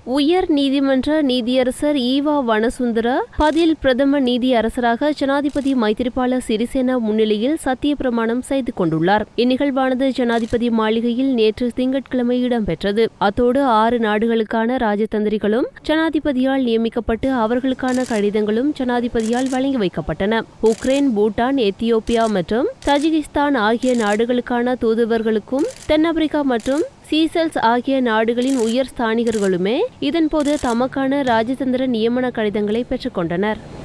உயர் நீதிமன்ற நீதியரசர் ஈவா வனசுந்தர பதில் பிரதம நீதியரசராக ஜனாதிபதி மைத்திரிபால சிறிசேனா முன்னிலையில் சத்திய பிரமாணம் செய்து கொண்டுள்ளார் இந்நிகழ்வானது ஜனாதிபதி மாளிகையில் நேற்று திங்கட்கிழமை இடம்பெற்றது அத்தோடு ஆறு நாடுகளுக்கான ராஜதந்திரிகளும் ஜனாதிபதியால் நியமிக்கப்பட்டு அவர்களுக்கான கடிதங்களும் ஜனாதிபதியால் வழங்கி வைக்கப்பட்டன உக்ரைன் பூட்டான் எத்தியோப்பியா மற்றும் தஜிகிஸ்தான் ஆகிய நாடுகளுக்கான தூதுவர்களுக்கும் தென்னாப்பிரிக்கா மற்றும் சீசல்ஸ் ஆகிய நாடுகளின் உயர் ஸ்தானிகர்களுமே இதன்போது தமக்கான ராஜதந்திர நியமன கடிதங்களை பெற்றுக்கொண்டனர்